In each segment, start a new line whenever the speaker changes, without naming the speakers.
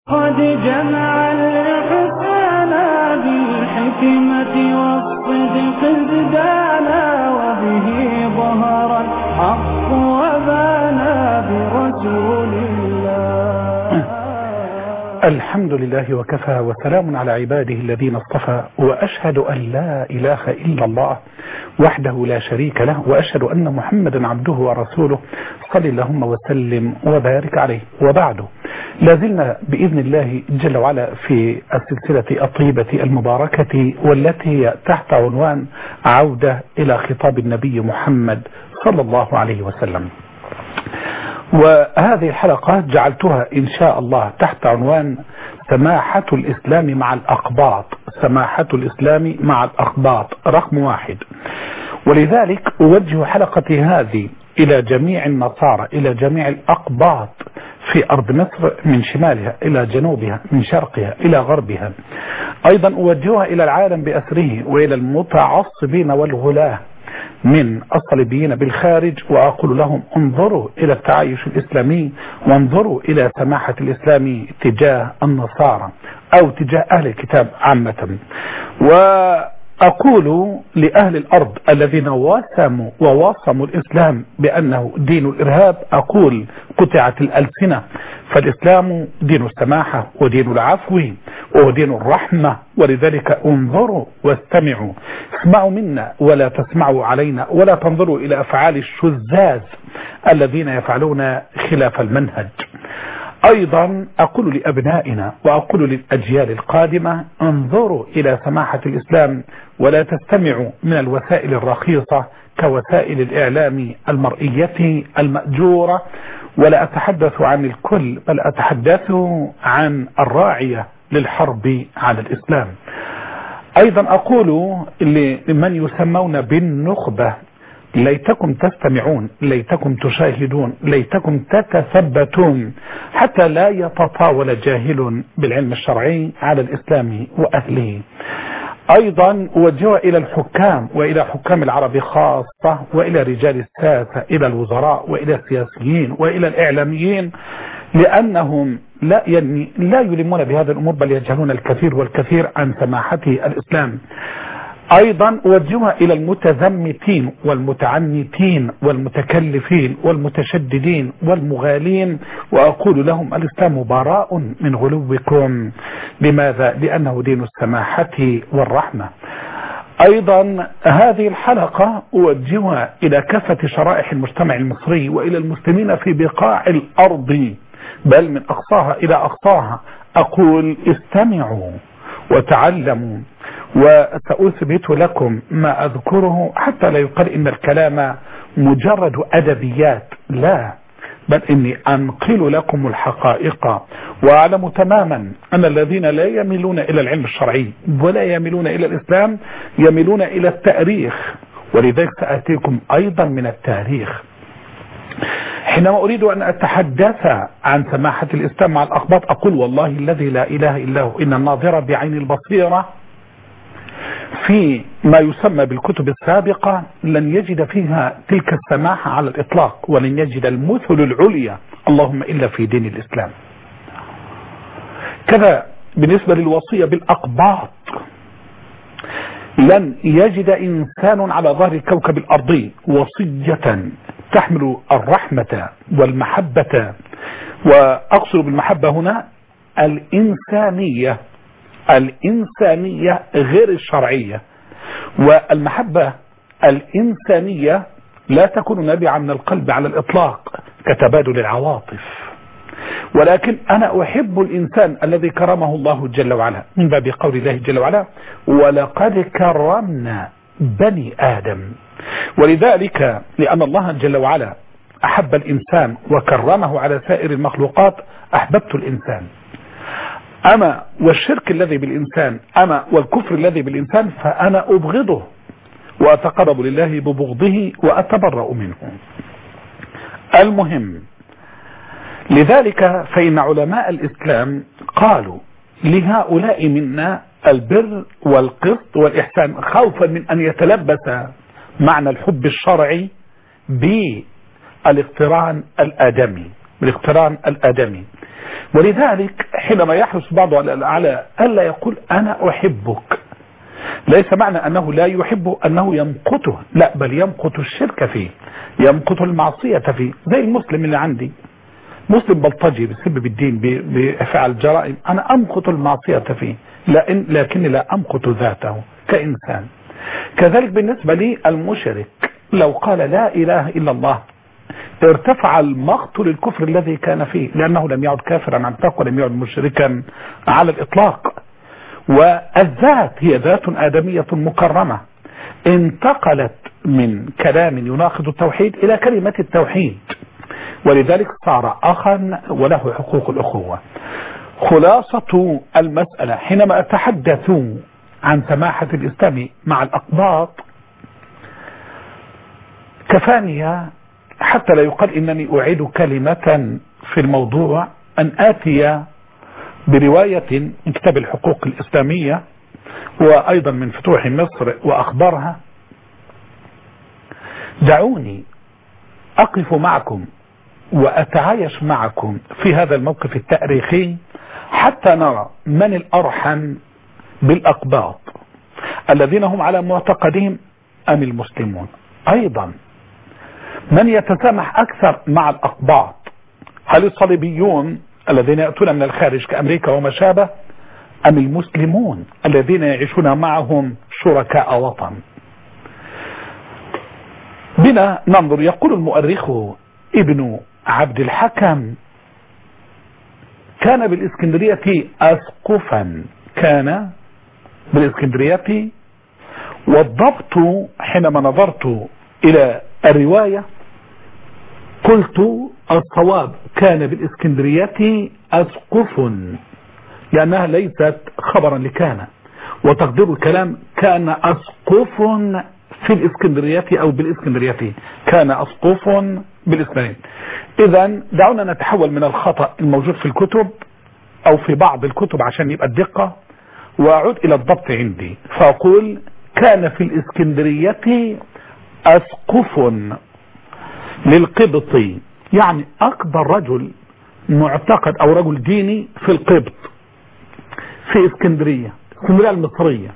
قد جمع الحسان بالحكمة والصدق ازدانا وبه ظهر الحق وبانا برسول الله
الحمد لله وكفى وسلام على عباده الذين اصطفى وأشهد أن لا إله إلا الله وحده لا شريك له وأشهد أن محمدا عبده ورسوله صل اللهم وسلم وبارك عليه وبعده لازلنا بإذن الله جل وعلا في السلسلة الطيبة المباركة والتي هي تحت عنوان عودة إلى خطاب النبي محمد صلى الله عليه وسلم وهذه الحلقة جعلتها إن شاء الله تحت عنوان سماحة الإسلام مع الأقباط سماحة الإسلام مع الأقباط رقم واحد ولذلك أوجه حلقتي هذه إلى جميع النصارى إلى جميع الأقباط في أرض مصر من شمالها إلى جنوبها من شرقها إلى غربها أيضا أوجهها إلى العالم بأسره وإلى المتعصبين والغلاة من الصليبيين بالخارج وأقول لهم انظروا إلى التعايش الإسلامي وانظروا إلى سماحة الإسلام تجاه النصارى أو تجاه أهل الكتاب عامة وأقول لأهل الأرض الذين واسموا وواصموا الإسلام بأنه دين الإرهاب أقول قطعت الألسنة فالإسلام دين السماحة ودين العفو ودين الرحمة ولذلك انظروا واستمعوا اسمعوا منا ولا تسمعوا علينا ولا تنظروا إلى أفعال الشذاذ الذين يفعلون خلاف المنهج أيضا أقول لأبنائنا وأقول للأجيال القادمة انظروا إلى سماحة الإسلام ولا تستمعوا من الوسائل الرخيصة كوسائل الإعلام المرئية المأجورة ولا أتحدث عن الكل بل أتحدث عن الراعية للحرب على الإسلام أيضا أقول لمن يسمون بالنخبة ليتكم تستمعون ليتكم تشاهدون ليتكم تتثبتون حتى لا يتطاول جاهل بالعلم الشرعي على الإسلام وأهله أيضا أوجه إلى الحكام وإلى حكام العرب خاصة وإلى رجال الساسة إلى الوزراء وإلى السياسيين وإلى الإعلاميين لأنهم لا يعني لا يلمون بهذه الأمور بل يجهلون الكثير والكثير عن سماحة الإسلام أيضا أوجهها إلى المتزمتين والمتعنتين والمتكلفين والمتشددين والمغالين وأقول لهم الإسلام براء من غلوكم لماذا؟ لأنه دين السماحة والرحمة أيضا هذه الحلقة أوجهها إلى كافة شرائح المجتمع المصري وإلى المسلمين في بقاع الأرض بل من أقصاها إلى أقصاها أقول استمعوا وتعلموا وسأثبت لكم ما أذكره حتى لا يقال إن الكلام مجرد أدبيات لا بل إني أنقل لكم الحقائق وأعلم تماما أن الذين لا يميلون إلى العلم الشرعي ولا يميلون إلى الإسلام يميلون إلى التاريخ ولذلك سأتيكم أيضا من التاريخ حينما أريد أن أتحدث عن سماحة الإسلام مع الأخباط أقول والله الذي لا إله إلا هو إن الناظر بعين البصيرة في ما يسمى بالكتب السابقة لن يجد فيها تلك السماحة على الإطلاق ولن يجد المثل العليا اللهم إلا في دين الإسلام كذا بالنسبة للوصية بالأقباط لن يجد إنسان على ظهر الكوكب الأرضي وصية تحمل الرحمة والمحبة وأقصد بالمحبة هنا الإنسانية الإنسانية غير الشرعية والمحبة الإنسانية لا تكون نابعة من القلب على الإطلاق كتبادل العواطف ولكن أنا أحب الإنسان الذي كرمه الله جل وعلا من باب قول الله جل وعلا ولقد كرمنا بني آدم ولذلك لأن الله جل وعلا أحب الإنسان وكرمه على سائر المخلوقات أحببت الإنسان أما والشرك الذي بالإنسان أما والكفر الذي بالإنسان فأنا أبغضه وأتقرب لله ببغضه وأتبرأ منه المهم لذلك فإن علماء الإسلام قالوا لهؤلاء منا البر والقسط والإحسان خوفا من أن يتلبس معنى الحب الشرعي بالاقتران الآدمي بالاقتران الآدمي ولذلك حينما يحرص بعض على ألا يقول أنا أحبك ليس معنى أنه لا يحبه أنه يمقته لا بل يمقت الشرك فيه يمقت المعصية فيه زي المسلم اللي عندي مسلم بلطجي بسبب بالدين بفعل جرائم أنا أمقت المعصية فيه لأن لكني لا أمقت ذاته كإنسان كذلك بالنسبة لي المشرك لو قال لا إله إلا الله ارتفع المقت للكفر الذي كان فيه لأنه لم يعد كافرا عن تقوى لم يعد مشركا على الإطلاق والذات هي ذات آدمية مكرمة انتقلت من كلام يناقض التوحيد إلى كلمة التوحيد ولذلك صار أخا وله حقوق الأخوة خلاصة المسألة حينما أتحدث عن سماحة الإسلام مع الأقباط كفاني حتى لا يقال إنني أعيد كلمة في الموضوع أن آتي برواية من كتاب الحقوق الإسلامية وأيضا من فتوح مصر وأخبارها دعوني أقف معكم وأتعايش معكم في هذا الموقف التاريخي حتى نرى من الأرحم بالأقباط الذين هم على معتقدهم أم المسلمون أيضا من يتسامح أكثر مع الأقباط هل الصليبيون الذين يأتون من الخارج كأمريكا وما شابه أم المسلمون الذين يعيشون معهم شركاء وطن بنا ننظر يقول المؤرخ ابن عبد الحكم كان بالإسكندرية أسقفا كان بالإسكندرية والضبط حينما نظرت إلى الرواية قلت الصواب كان بالإسكندرية أسقف لأنها ليست خبرا لكان وتقدير الكلام كان أسقف في الإسكندرية أو بالإسكندرية كان أسقف بالإسكندرية إذا دعونا نتحول من الخطأ الموجود في الكتب أو في بعض الكتب عشان يبقى الدقة وأعود إلى الضبط عندي فأقول كان في الإسكندرية أسقف للقبط يعني أكبر رجل معتقد أو رجل ديني في القبط في اسكندرية اسكندرية المصرية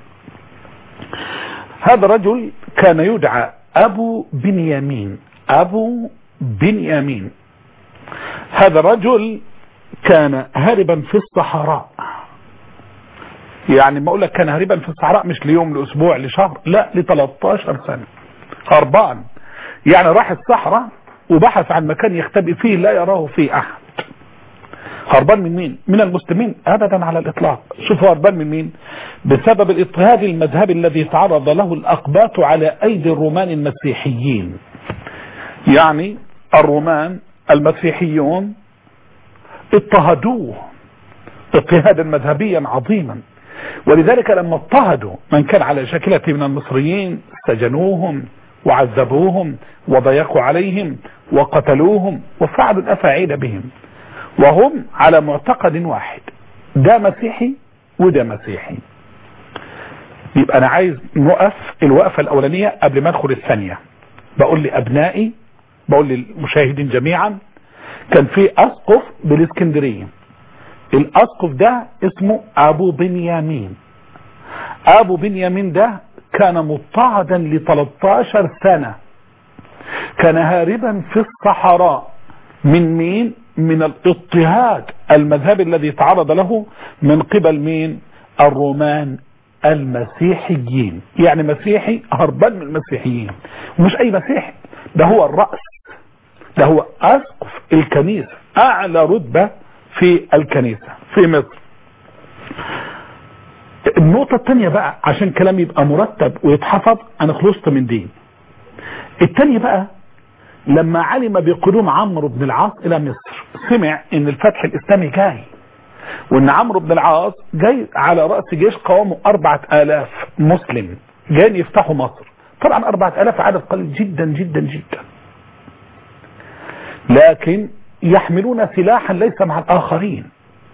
هذا الرجل كان يدعى أبو بنيامين أبو بنيامين هذا الرجل كان هاربا في الصحراء يعني ما اقول لك كان هاربا في الصحراء مش ليوم لاسبوع لشهر لا ل 13 سنه هربان يعني راح الصحراء وبحث عن مكان يختبئ فيه لا يراه فيه احد هربان من مين من المسلمين ابدا على الاطلاق شوفوا هربان من مين بسبب الاضطهاد المذهبي الذي تعرض له الاقباط على ايدي الرومان المسيحيين يعني الرومان المسيحيون اضطهدوه اضطهادا مذهبيا عظيما ولذلك لما اضطهدوا من كان على شكلة من المصريين سجنوهم وعذبوهم وضيقوا عليهم وقتلوهم وفعلوا الأفاعيل بهم وهم على معتقد واحد ده مسيحي وده مسيحي يبقى أنا عايز نقف الوقفة الأولانية قبل ما أدخل الثانية بقول لأبنائي بقول للمشاهدين جميعا كان في أسقف بالإسكندرية الأسقف ده اسمه أبو بنيامين أبو بنيامين ده كان مضطهدا ل 13 سنة كان هاربا في الصحراء من مين من الاضطهاد المذهبي الذي تعرض له من قبل مين الرومان المسيحيين يعني مسيحي هربان من المسيحيين ومش اي مسيحي ده هو الرأس ده هو اسقف الكنيسة اعلى رتبة في الكنيسة في مصر النقطة الثانية بقى عشان كلامي يبقى مرتب ويتحفظ انا خلصت من دين الثانية بقى لما علم بقدوم عمرو بن العاص الى مصر سمع ان الفتح الاسلامي جاي وان عمرو بن العاص جاي على رأس جيش قوامه اربعة الاف مسلم جايين يفتحوا مصر طبعا اربعة الاف عدد قليل جدا جدا جدا لكن يحملون سلاحا ليس مع الاخرين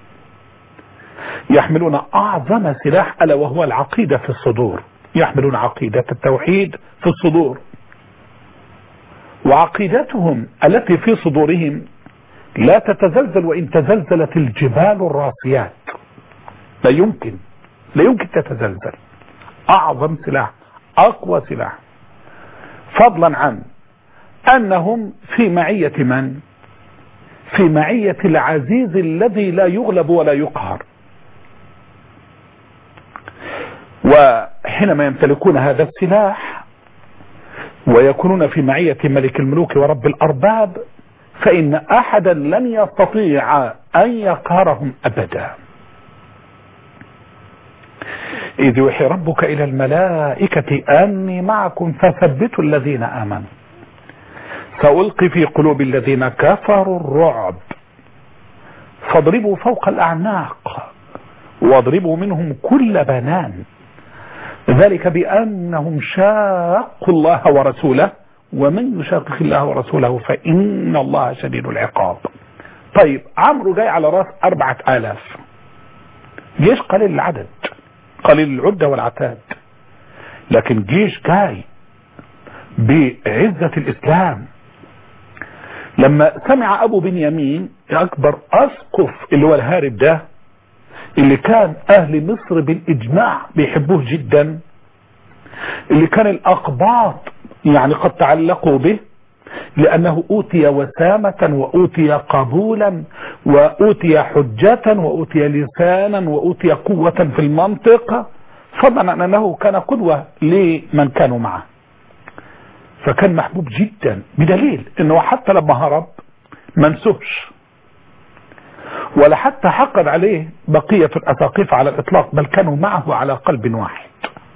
يحملون اعظم سلاح الا وهو العقيدة في الصدور يحملون عقيدة التوحيد في الصدور وعقيدتهم التي في صدورهم لا تتزلزل وإن تزلزلت الجبال الراسيات لا يمكن لا يمكن تتزلزل أعظم سلاح أقوى سلاح فضلا عن أنهم في معية من في معية العزيز الذي لا يغلب ولا يقهر وحينما يمتلكون هذا السلاح ويكونون في معية ملك الملوك ورب الأرباب فإن أحدا لن يستطيع أن يقهرهم أبدا إذ يوحي ربك إلى الملائكة أني معكم فثبتوا الذين آمنوا سألقي في قلوب الذين كفروا الرعب فاضربوا فوق الأعناق واضربوا منهم كل بنان ذلك بأنهم شاقوا الله ورسوله ومن يشاقق الله ورسوله فإن الله شديد العقاب طيب عمرو جاي على راس أربعة آلاف جيش قليل العدد قليل العدة والعتاد لكن جيش جاي بعزة الإسلام لما سمع أبو بنيامين أكبر أسقف اللي هو الهارب ده اللي كان أهل مصر بالإجماع بيحبوه جدا اللي كان الأقباط يعني قد تعلقوا به لأنه أوتي وسامة وأوتي قبولا وأوتي حجة وأوتي لسانا وأوتي قوة في المنطق فضلا عن أنه كان قدوة لمن كانوا معه فكان محبوب جدا بدليل أنه حتى لما هرب منسوش ولا حتى حقد عليه بقية الأساقيف على الإطلاق بل كانوا معه على قلب واحد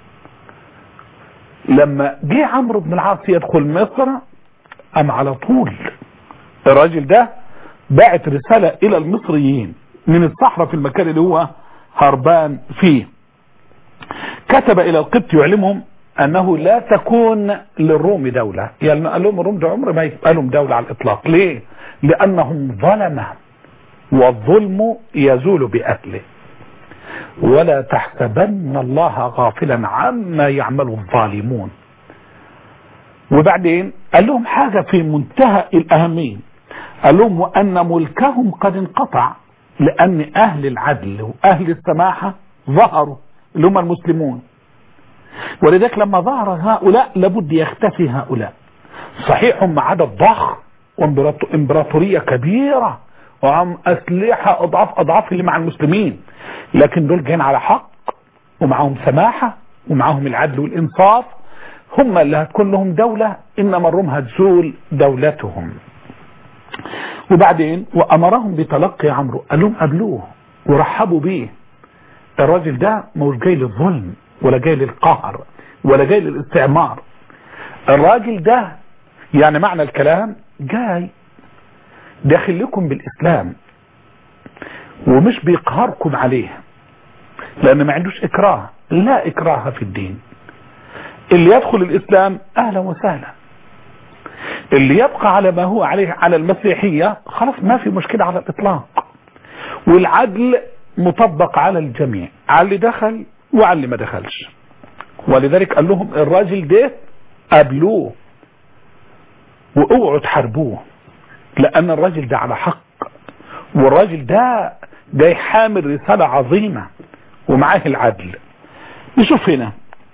لما جه عمرو بن العاص يدخل مصر أم على طول الراجل ده بعت رسالة إلى المصريين من الصحراء في المكان اللي هو هربان فيه كتب إلى القبط يعلمهم أنه لا تكون للروم دولة يعني قال لهم الروم ده عمر ما يبقى لهم دولة على الإطلاق ليه؟ لأنهم ظلمة والظلم يزول بأهله ولا تحسبن الله غافلا عما يعمل الظالمون وبعدين قال لهم حاجة في منتهى الأهمية قال لهم وأن ملكهم قد انقطع لأن أهل العدل وأهل السماحة ظهروا اللي هم المسلمون ولذلك لما ظهر هؤلاء لابد يختفي هؤلاء صحيح هم عدد ضخم وامبراطورية كبيرة وعم أسلحة أضعاف أضعاف اللي مع المسلمين لكن دول جايين على حق ومعهم سماحة ومعهم العدل والإنصاف هم اللي هتكون لهم دولة إنما الروم هتزول دولتهم وبعدين وأمرهم بتلقي عمرو قال لهم قابلوه ورحبوا بيه الراجل ده مش جاي للظلم ولا جاي للقهر ولا جاي للاستعمار الراجل ده يعني معنى الكلام جاي داخل لكم بالإسلام ومش بيقهركم عليه لأن ما عندوش إكراه لا إكراه في الدين اللي يدخل الإسلام أهلا وسهلا اللي يبقى على ما هو عليه على المسيحية خلاص ما في مشكلة على الإطلاق والعدل مطبق على الجميع على اللي دخل وعلى اللي ما دخلش ولذلك قال لهم الراجل ده قابلوه واوعوا تحاربوه لأن الراجل ده على حق والراجل ده جاي حامل رسالة عظيمة ومعاه العدل نشوف هنا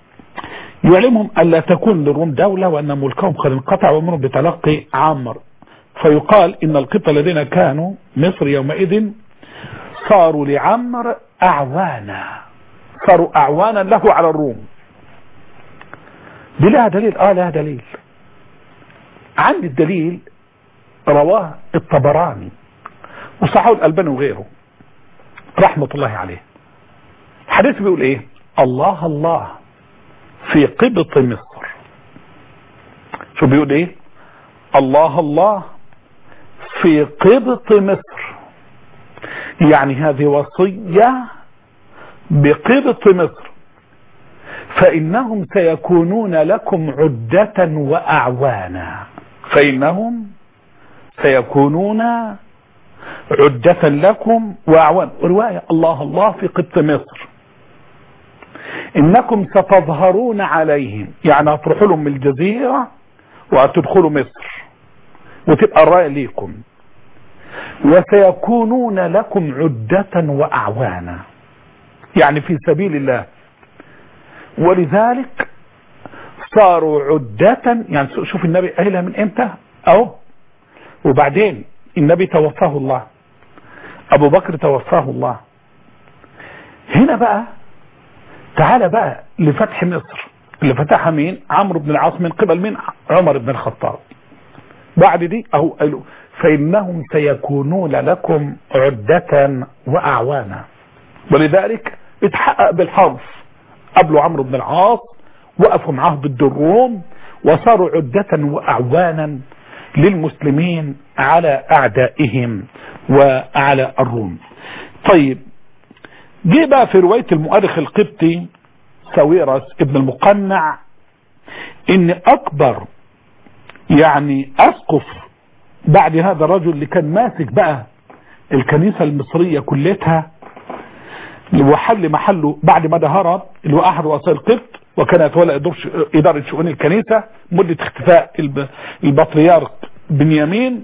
يعلمهم ألا تكون للروم دولة وأن ملكهم قد انقطع وامرهم بتلقي عمر فيقال إن القبط الذين كانوا مصر يومئذ صاروا لعمر أعوانا صاروا أعوانا له على الروم دي لها دليل آه لها دليل عندي الدليل رواه الطبراني وصححه الألباني وغيره رحمة الله عليه حديث بيقول ايه الله الله في قبط مصر شو بيقول ايه الله الله في قبط مصر يعني هذه وصية بقبط مصر فإنهم سيكونون لكم عدة وأعوانا فإنهم سيكونون عدة لكم وأعوان رواية الله الله في قبط مصر إنكم ستظهرون عليهم يعني هتروحوا لهم من الجزيرة وهتدخلوا مصر وتبقى الراية ليكم وسيكونون لكم عدة وأعوانا يعني في سبيل الله ولذلك صاروا عدة يعني شوف النبي قايلها من امتى اهو وبعدين النبي توفاه الله ابو بكر توفاه الله هنا بقى تعال بقى لفتح مصر اللي فتحها مين عمرو بن العاص من قبل مين عمر بن الخطاب بعد دي اهو قالوا فانهم سيكونون لكم عدة واعوانا ولذلك اتحقق بالحرف قبلوا عمرو بن العاص وقفوا معاه ضد الروم وصاروا عدة واعوانا للمسلمين على اعدائهم وعلى الروم طيب جه بقى في رواية المؤرخ القبطي ساويرس ابن المقنع ان اكبر يعني اسقف بعد هذا الرجل اللي كان ماسك بقى الكنيسة المصرية كلتها وحل محله بعد ما ده هرب اللي هو احد رؤساء القبط وكان يتولى اداره شؤون الكنيسه مده اختفاء البطريرك بنيامين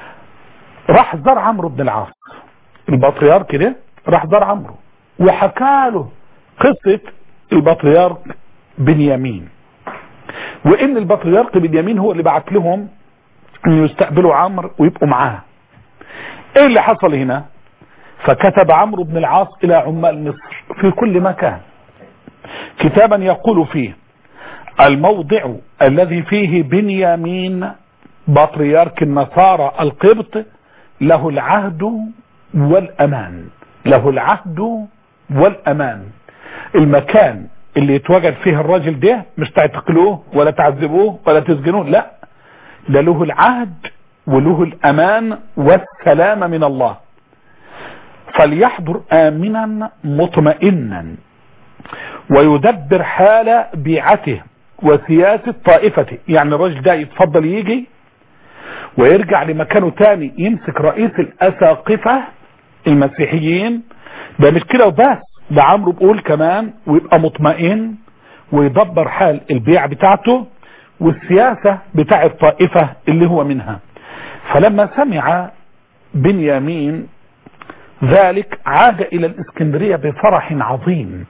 راح زار عمرو بن العاص البطريرك ده راح زار عمرو وحكى له قصه البطريرك بنيامين وان البطريرك بنيامين هو اللي بعت لهم ان يستقبلوا عمرو ويبقوا معاه ايه اللي حصل هنا فكتب عمرو بن العاص الى عمال مصر في كل مكان كتابا يقول فيه الموضع الذي فيه بنيامين بطريرك النصارى القبط له العهد والامان له العهد والامان المكان اللي يتواجد فيه الراجل ده مش تعتقلوه ولا تعذبوه ولا تسجنوه لا ده له العهد وله الامان والسلام من الله فليحضر امنا مطمئنا ويدبر حال بيعته وسياسة طائفته يعني الراجل ده يتفضل يجي ويرجع لمكانه تاني يمسك رئيس الاساقفة المسيحيين ده مش كده وبس ده عمرو بيقول كمان ويبقى مطمئن ويدبر حال البيع بتاعته والسياسة بتاع الطائفة اللي هو منها فلما سمع بنيامين ذلك عاد الى الاسكندرية بفرح عظيم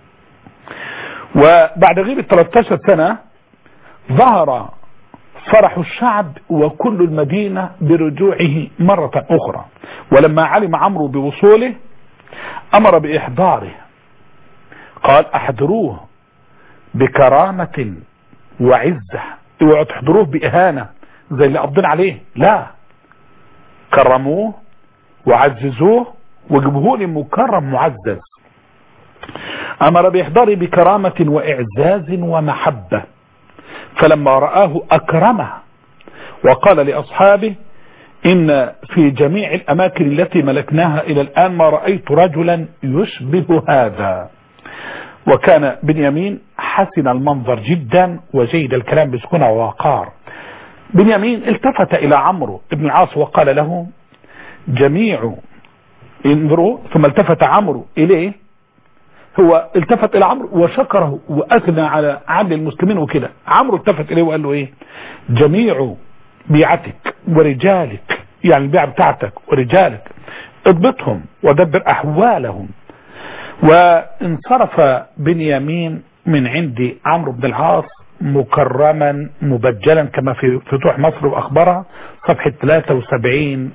وبعد غير 13 سنة ظهر فرح الشعب وكل المدينة برجوعه مرة اخرى ولما علم عمرو بوصوله امر باحضاره قال احضروه بكرامة وعزة اوعوا تحضروه باهانة زي اللي قبضين عليه لا كرموه وعززوه وجبهوا لي مكرم معزز امر باحضاره بكرامة واعزاز ومحبة فلما رآه اكرمه وقال لاصحابه ان في جميع الاماكن التي ملكناها الى الان ما رأيت رجلا يشبه هذا وكان بنيامين حسن المنظر جدا وجيد الكلام بسكنة ووقار بنيامين التفت الى عمرو بن العاص وقال له جميع انظروا ثم التفت عمرو اليه هو التفت الى عمرو وشكره واثنى على عدل المسلمين وكده عمرو التفت اليه وقال له ايه جميع بيعتك ورجالك يعني البيعة بتاعتك ورجالك اضبطهم ودبر احوالهم وانصرف بنيامين من عند عمرو بن العاص مكرما مبجلا كما في فتوح مصر واخبارها صفحة 73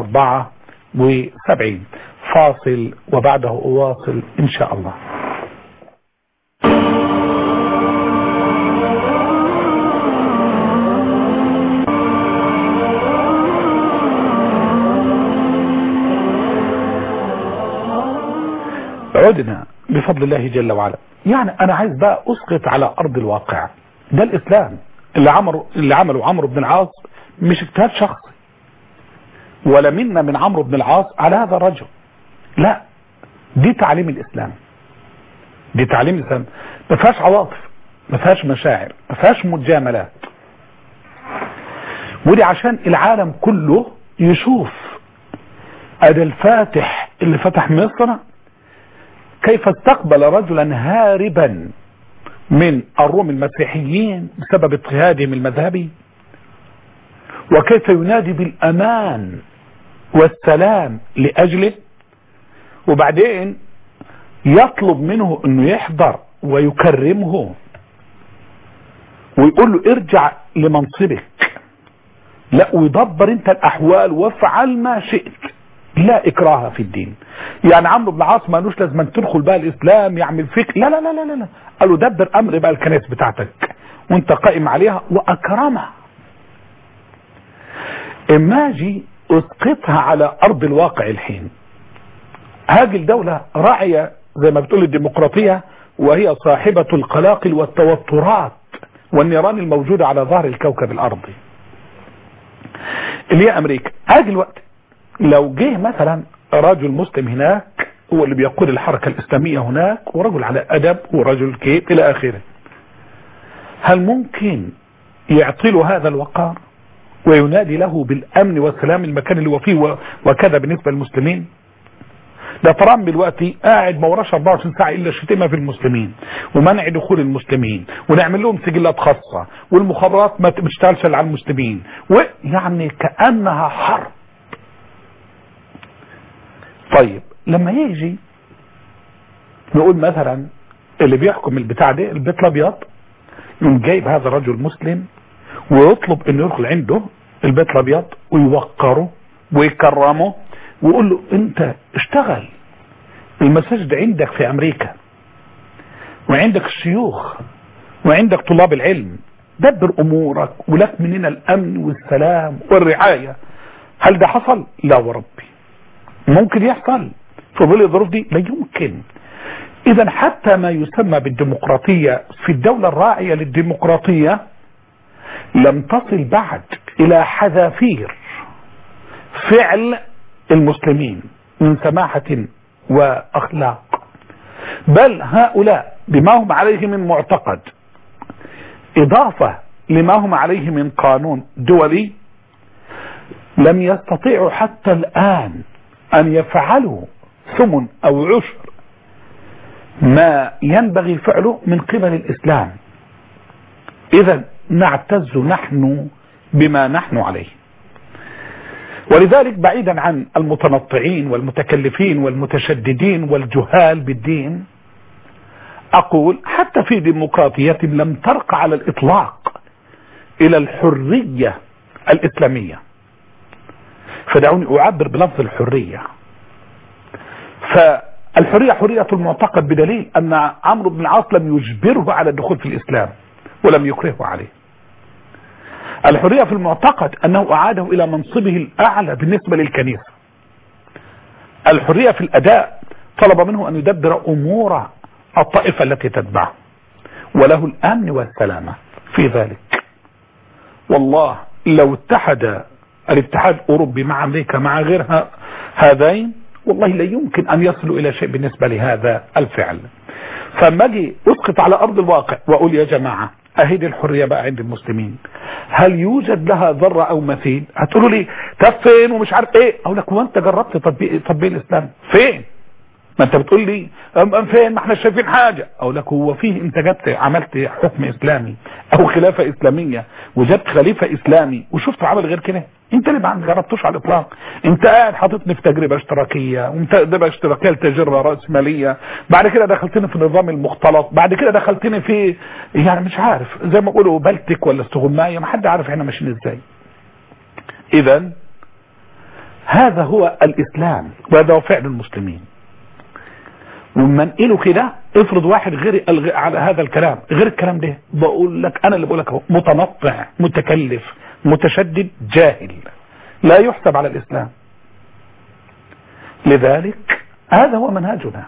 74 فاصل وبعده اواصل ان شاء الله عدنا بفضل الله جل وعلا يعني انا عايز بقى اسقط على ارض الواقع ده الاسلام اللي عمله اللي عمله عمرو بن العاص مش اجتهاد شخصي ولا منا من عمرو بن العاص على هذا الرجل لا دي تعليم الاسلام دي تعليم الاسلام ما فيهاش عواطف ما فيهاش مشاعر ما فيهاش مجاملات ودي عشان العالم كله يشوف ادي الفاتح اللي فتح مصر كيف استقبل رجلا هاربا من الروم المسيحيين بسبب اضطهادهم المذهبي وكيف ينادي بالامان والسلام لأجله وبعدين يطلب منه انه يحضر ويكرمه ويقول له ارجع لمنصبك لا ويدبر انت الاحوال وافعل ما شئت لا اكراه في الدين يعني عمرو بن العاص مالوش لازم تدخل بقى الاسلام يعمل فيك لا لا لا لا لا قال له دبر امر بقى الكنائس بتاعتك وانت قائم عليها واكرمها اما اجي اسقطها على ارض الواقع الحين هذه الدولة راعية زي ما بتقول الديمقراطية وهي صاحبة القلاقل والتوترات والنيران الموجودة على ظهر الكوكب الارضي اللي هي امريكا هذه الوقت لو جه مثلا رجل مسلم هناك هو اللي بيقود الحركة الاسلامية هناك ورجل على ادب ورجل كيف الى اخره هل ممكن يعطي له هذا الوقار وينادي له بالامن والسلام المكان اللي هو فيه وكذا بالنسبة للمسلمين ده ترامب دلوقتي قاعد ما وراش 24 ساعه الا الشتيمه في المسلمين ومنع دخول المسلمين ونعمل لهم سجلات خاصه والمخابرات ما تشتغلش على المسلمين ويعني كانها حرب طيب لما يجي نقول مثلا اللي بيحكم البتاع ده البيت الابيض يقوم جايب هذا الرجل مسلم ويطلب انه يدخل عنده البيت الابيض ويوقره ويكرمه ويقول له انت اشتغل المساجد عندك في امريكا وعندك الشيوخ وعندك طلاب العلم دبر امورك ولك مننا الامن والسلام والرعاية هل ده حصل لا وربي ممكن يحصل في ظل الظروف دي لا يمكن اذا حتى ما يسمى بالديمقراطية في الدولة الراعية للديمقراطية لم تصل بعد الى حذافير فعل المسلمين من سماحة واخلاق بل هؤلاء بما هم عليه من معتقد اضافة لما هم عليه من قانون دولي لم يستطيعوا حتى الان ان يفعلوا ثمن او عشر ما ينبغي فعله من قبل الاسلام اذا نعتز نحن بما نحن عليه ولذلك بعيدا عن المتنطعين والمتكلفين والمتشددين والجهال بالدين اقول حتى في ديمقراطية لم ترق على الاطلاق الى الحرية الاسلامية فدعوني اعبر بلفظ الحرية فالحرية حرية المعتقد بدليل ان عمرو بن العاص لم يجبره على الدخول في الاسلام ولم يكرهه عليه الحرية في المعتقد أنه أعاده إلى منصبه الأعلى بالنسبة للكنيسة الحرية في الأداء طلب منه أن يدبر أمور الطائفة التي تتبعه وله الأمن والسلامة في ذلك والله لو اتحد الاتحاد الأوروبي مع أمريكا مع غيرها هذين والله لا يمكن أن يصلوا إلى شيء بالنسبة لهذا الفعل فما اجي اسقط على أرض الواقع وأقول يا جماعة اهي الحرية بقى عند المسلمين هل يوجد لها ذرة او مثيل هتقولوا لي طب فين ومش عارف ايه اقول لك وانت جربت تطبيق تطبيق الاسلام فين ما انت بتقول لي ام ام فين ما احنا شايفين حاجة اقول لك هو فيه انت جبت عملت حكم اسلامي او خلافة اسلامية وجبت خليفة اسلامي وشفت عمل غير كده انت اللي ما جربتوش على الاطلاق انت قاعد حاططني في تجربة اشتراكية وتجربة اشتراكية لتجربة رأسمالية بعد كده دخلتني في النظام المختلط بعد كده دخلتني في يعني مش عارف زي ما بيقولوا بلتك ولا استغماية ما حد عارف احنا ماشيين ازاي اذا هذا هو الاسلام وهذا هو فعل المسلمين وما نقله كده افرض واحد غير على هذا الكلام غير الكلام ده بقول لك انا اللي بقول لك اهو متنطع متكلف متشدد جاهل لا يحسب على الاسلام لذلك هذا هو منهجنا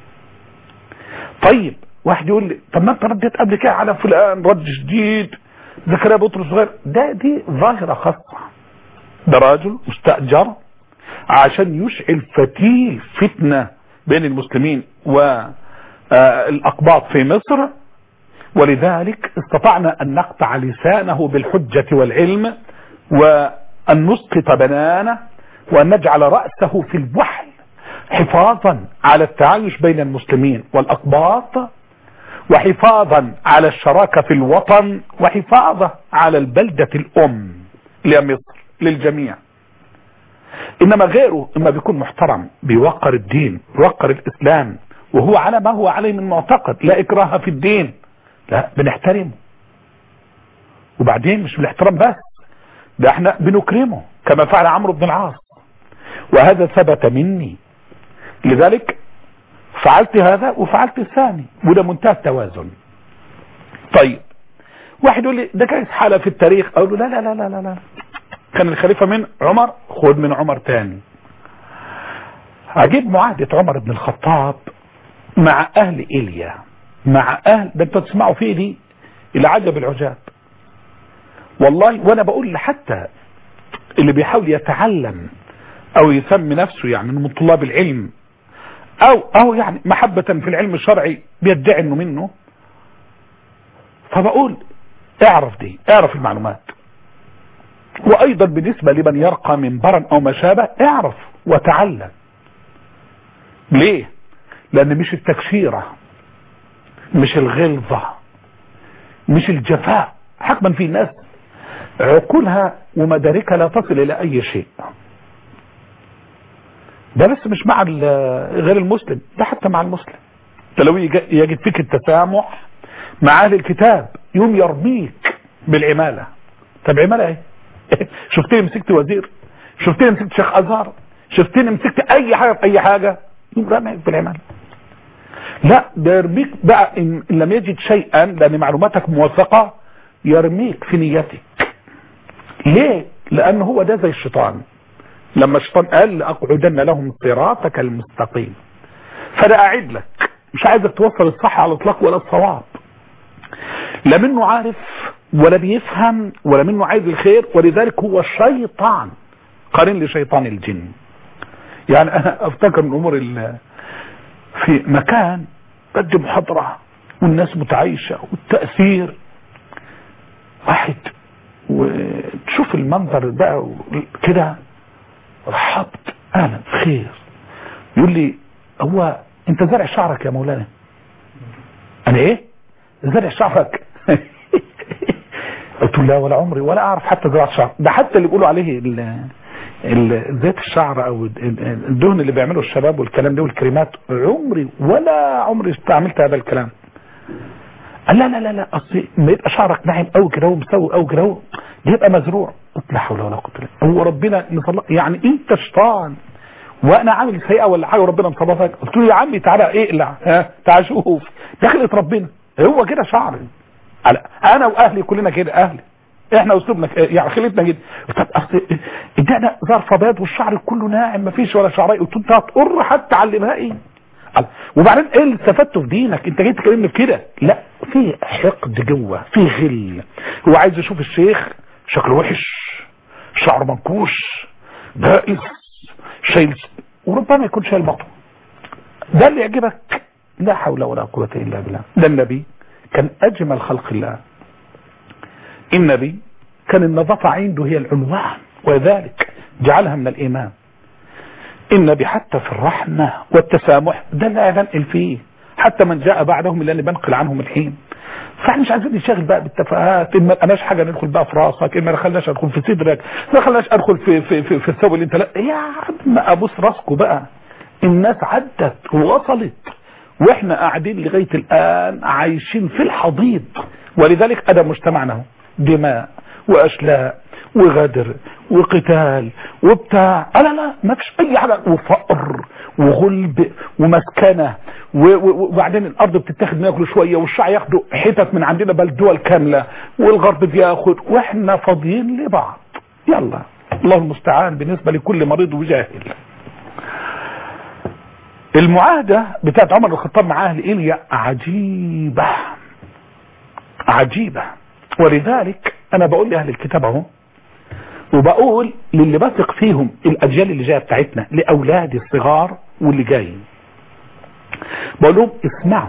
طيب واحد يقول لي طب ما انت رديت قبل كده على فلان رد جديد زكريا بطرس صغير ده دي ظاهره خاصه ده راجل مستاجر عشان يشعل فتيل فتنه بين المسلمين والأقباط في مصر ولذلك استطعنا أن نقطع لسانه بالحجة والعلم وأن نسقط بنانه وأن نجعل رأسه في الوحل حفاظا على التعايش بين المسلمين والأقباط وحفاظا على الشراكة في الوطن وحفاظا على البلدة الأم لمصر للجميع انما غيره اما بيكون محترم بيوقر الدين بيوقر الاسلام وهو على ما هو عليه من معتقد لا اكراه في الدين لا بنحترمه وبعدين مش بالاحترام بس ده احنا بنكرمه كما فعل عمرو بن العاص وهذا ثبت مني لذلك فعلت هذا وفعلت الثاني وده منتهى التوازن طيب واحد يقول لي ده كانت حالة في التاريخ اقول له لا لا لا لا لا, لا. كان الخليفة من عمر خد من عمر تاني عجيب معاهدة عمر بن الخطاب مع اهل ايليا مع اهل ده انتوا تسمعوا فيه دي العجب العجاب والله وانا بقول حتى اللي بيحاول يتعلم او يسمي نفسه يعني من طلاب العلم او او يعني محبة في العلم الشرعي بيدعي انه منه فبقول اعرف دي اعرف المعلومات وايضا بالنسبة لمن يرقى منبرا او ما شابه اعرف وتعلم ليه لان مش التكشيرة مش الغلظة مش الجفاء حكما في ناس عقولها ومداركها لا تصل الى اي شيء ده بس مش مع غير المسلم ده حتى مع المسلم ده لو يجد فيك التسامح مع اهل الكتاب يوم يرميك بالعمالة طب عمالة ايه شفتني مسكت وزير شفتني مسكت شيخ ازهر شفتني مسكت اي حاجة في اي حاجة يوم رميك بالعمالة لا ده يرميك بقى ان لم يجد شيئا لان معلوماتك موثقة يرميك في نيتك ليه لان هو ده زي الشيطان لما الشيطان قال لأقعدن لهم صراطك المستقيم فانا قاعد لك مش عايزك توصل الصح على الاطلاق ولا الصواب لا منه عارف ولا بيفهم ولا منه عايز الخير ولذلك هو شيطان قارن لشيطان الجن يعني انا افتكر من امور في مكان بدي محاضرة والناس متعايشة والتأثير واحد وتشوف المنظر بقى كده رحبت اهلا بخير يقول لي هو انت زرع شعرك يا مولانا انا ايه زرع شعرك قلت له لا ولا عمري ولا اعرف حتى زراعة شعر ده حتى اللي بيقولوا عليه زيت الشعر او الدهن اللي بيعمله الشباب والكلام ده والكريمات عمري ولا عمري استعملت هذا الكلام قال لا لا لا لا اصل ما يبقى شعرك ناعم قوي كده ومسوي قوي كده ده يبقى مزروع قلت لا حول ولا قوه الا بالله هو ربنا نصلى يعني انت شيطان وانا عامل سيئه ولا حاجه وربنا مصرفك قلت له يا عمي تعالى اقلع ها تعال شوف دخلت ربنا هو كده شعر انا واهلي كلنا كده اهلي احنا اسلوبنا يعني خليتنا كده طب اصل ادانا ظرف بيض والشعر كله ناعم مفيش ولا شعراي قلت انت هتقر حتى على النهائي وبعدين ايه اللي استفدته في دينك انت جاي تكلمني في كده لا في حقد جوه في غل هو عايز يشوف الشيخ شكله وحش شعره منكوش بائس شايل وربما يكون شايل بطن ده اللي يعجبك لا حول ولا قوة الا بالله ده النبي كان اجمل خلق الله النبي كان النظافة عنده هي العنوان وذلك جعلها من الايمان النبي حتى في الرحمة والتسامح ده اللي بنقل فيه حتى من جاء بعدهم اللي انا بنقل عنهم الحين فاحنا مش عايزين نشتغل بقى بالتفاهات ان ما لقناش حاجه ندخل بقى في راسك ان ما دخلناش ادخل في صدرك ما دخلناش ادخل في في في, في الثوب اللي انت لا يا عم ابوس راسكم بقى الناس عدت ووصلت واحنا قاعدين لغايه الان عايشين في الحضيض ولذلك ادى مجتمعنا دماء واشلاء وغدر وقتال وبتاع لا لا ما فيش اي حاجه وفقر وغلب ومسكنه وبعدين الارض بتتاخد منها كل شويه والشعب ياخدوا حتت من عندنا بل دول كامله والغرب بياخد واحنا فاضيين لبعض يلا الله المستعان بالنسبه لكل مريض وجاهل المعاهده بتاعت عمر الخطاب مع اهل ايليا عجيبه عجيبه ولذلك انا بقول لاهل الكتاب اهو وبقول للي بثق فيهم الاجيال اللي جايه بتاعتنا لاولادي الصغار واللي جايين بقول لهم اسمعوا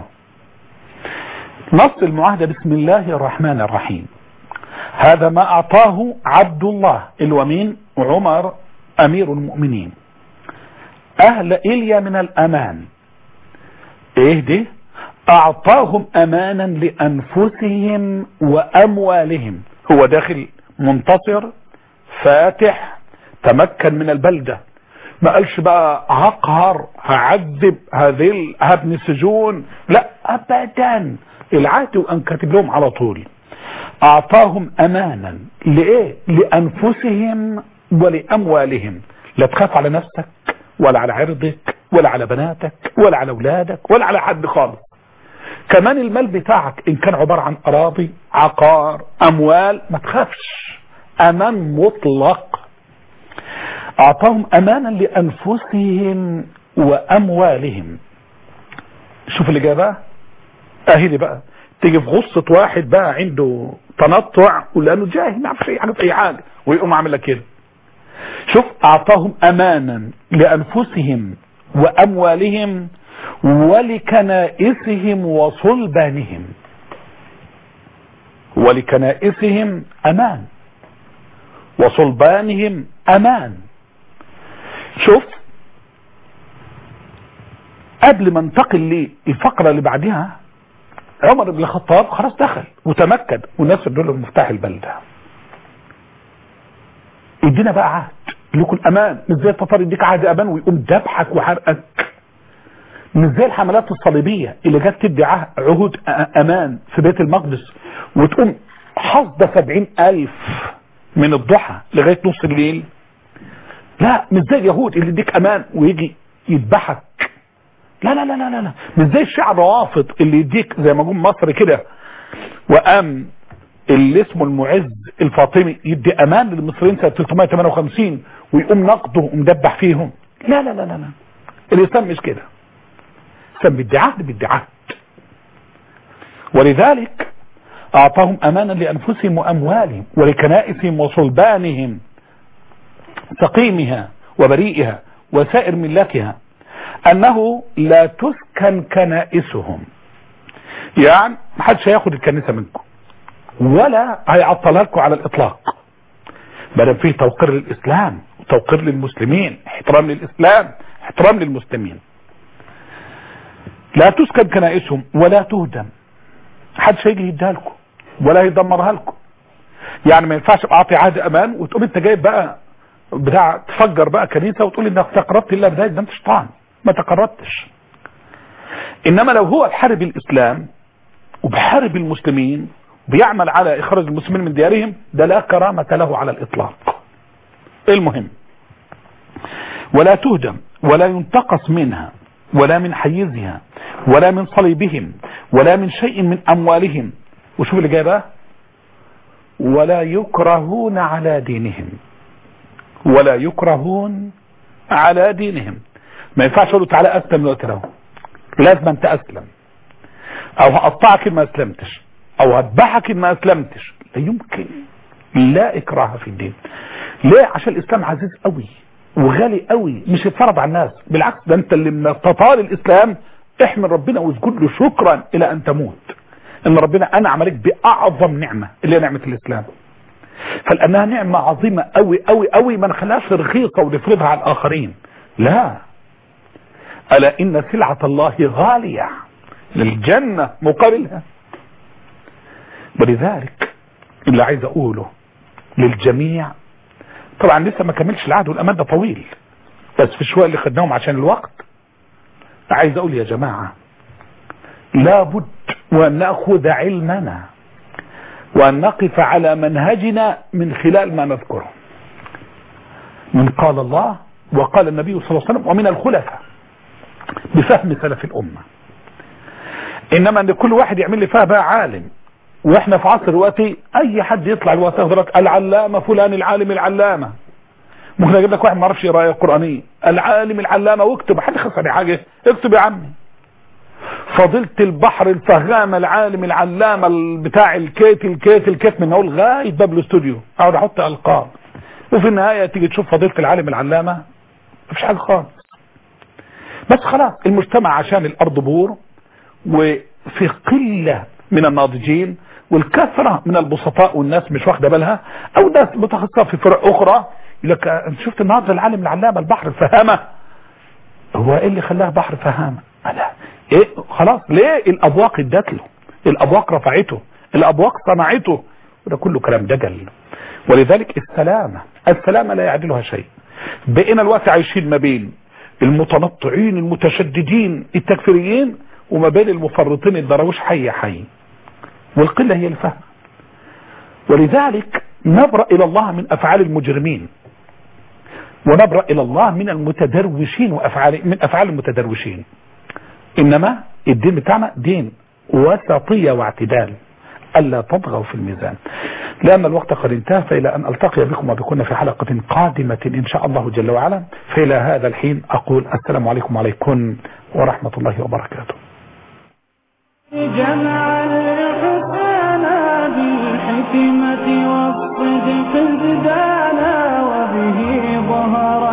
نص المعاهدة بسم الله الرحمن الرحيم هذا ما اعطاه عبد الله اللي هو مين عمر امير المؤمنين اهل ايليا من الامان ايه دي اعطاهم امانا لانفسهم واموالهم هو داخل منتصر فاتح تمكن من البلدة ما قالش بقى هقهر هعذب هذه هبني السجون لا ابدا العهد وان كاتب لهم على طول اعطاهم امانا لايه لانفسهم ولاموالهم لا تخاف على نفسك ولا على عرضك ولا على بناتك ولا على اولادك ولا على حد خالص كمان المال بتاعك ان كان عبارة عن اراضي عقار اموال ما تخافش امان مطلق اعطاهم امانا لانفسهم واموالهم شوف اللي جاء بقى اهي دي بقى تيجي في غصة واحد بقى عنده تنطع ولانه جاهل ما يعرفش اي حاجه في اي حاجه ويقوم عامل لك كده شوف اعطاهم امانا لانفسهم واموالهم ولكنائسهم وصلبانهم ولكنائسهم امان وصلبانهم امان شوف قبل ما انتقل للفقرة اللي بعدها عمر بن الخطاب خلاص دخل وتمكن والناس ادوا له مفتاح البلده يدينا بقى عهد لكم الامان مش زي التتار يديك عهد امان ويقوم ذبحك وحرقك مش زي الحملات الصليبيه اللي جت تدي عهود امان في بيت المقدس وتقوم حصد سبعين الف من الضحى لغايه نص الليل لا مش زي اليهود اللي يديك امان ويجي يذبحك لا لا لا لا لا مش زي الشعب الرافض اللي يديك زي ما جم مصر كده وقام اللي اسمه المعز الفاطمي يدي امان للمصريين سنه 358 ويقوم نقده ومدبح فيهم لا لا لا لا لا الاسلام مش كده الاسلام بيدي عهد بيدي عهد ولذلك اعطاهم امانا لانفسهم واموالهم ولكنائسهم وصلبانهم سقيمها وبريئها وسائر ملتها انه لا تسكن كنائسهم يعني محدش هياخد الكنيسه منكم ولا هيعطلها لكم على الاطلاق بل فيه توقير للاسلام وتوقير للمسلمين احترام للاسلام احترام للمسلمين لا تسكن كنائسهم ولا تهدم محدش هيجي يديها لكم ولا يدمرها لكم يعني ما ينفعش اعطي عهد امان وتقوم انت جايب بقى بتاع تفجر بقى كنيسه وتقول انك تقربت الا بذلك ده انت شيطان ما تقربتش انما لو هو بحارب الاسلام وبحارب المسلمين بيعمل على اخراج المسلمين من ديارهم ده لا كرامة له على الاطلاق المهم ولا تهدم ولا ينتقص منها ولا من حيزها ولا من صليبهم ولا من شيء من اموالهم وشوف اللي جاي بقى ولا يكرهون على دينهم ولا يكرهون على دينهم ما ينفعش اقول له تعالى اسلم دلوقتي اهو لازم انت اسلم او هقطعك ان ما اسلمتش او هذبحك ان ما اسلمتش لا يمكن لا اكراه في الدين ليه عشان الاسلام عزيز قوي وغالي قوي مش يتفرض على الناس بالعكس ده انت اللي لما تطال الاسلام احمد ربنا واسجد له شكرا الى ان تموت ان ربنا انعم عليك باعظم نعمه اللي هي نعمه الاسلام فلانها نعمه عظيمه قوي قوي قوي ما نخليهاش رخيصه ونفرضها على الاخرين لا الا ان سلعه الله غاليه للجنه مقابلها ولذلك اللي عايز اقوله للجميع طبعا لسه ما كملش العهد والامان ده طويل بس في الشوية اللي خدناهم عشان الوقت عايز اقول يا جماعة لابد وان ناخذ علمنا وان نقف على منهجنا من خلال ما نذكره من قال الله وقال النبي صلى الله عليه وسلم ومن الخلفاء بفهم سلف الامه انما ان كل واحد يعمل لي فيها بقى عالم واحنا في عصر دلوقتي اي حد يطلع الوقت ياخد لك العلامه فلان العالم العلامه ممكن اجيب لك واحد ما يعرفش يقرا قرانيه العالم العلامه واكتب حد خسر حاجه اكتب يا عمي فضيلة البحر الفهامة العالم العلامة بتاع الكيت الكيت الكيت من اول لغاية باب الاستوديو اقعد احط القاب وفي النهاية تيجي تشوف فضيلة العالم العلامة مفيش حاجة خالص بس خلاص المجتمع عشان الارض بور وفي قلة من الناضجين والكثرة من البسطاء والناس مش واخده بالها او ناس متخصصة في فرق اخرى يقول لك انت شفت النهارده العالم العلامة البحر الفهامة هو ايه اللي خلاه بحر فهامة لا ايه خلاص ليه الابواق ادت له الابواق رفعته الابواق صنعته وده كله كلام دجل ولذلك السلامة السلامة لا يعدلها شيء بقينا الوقت عايشين ما بين المتنطعين المتشددين التكفيريين وما بين المفرطين الدروش حي حي والقلة هي الفهم ولذلك نبرأ إلى الله من أفعال المجرمين ونبرأ إلى الله من المتدروشين وأفعال من أفعال المتدروشين إنما الدين بتاعنا دين وسطية واعتدال ألا تطغوا في الميزان لأن الوقت قد انتهى فإلى أن ألتقي بكم وبكم في حلقة قادمة إن شاء الله جل وعلا فإلى هذا الحين أقول السلام عليكم وعليكم ورحمة الله وبركاته
جمع الحسنى بالحكمة والصدق ازدانا وبه ظهر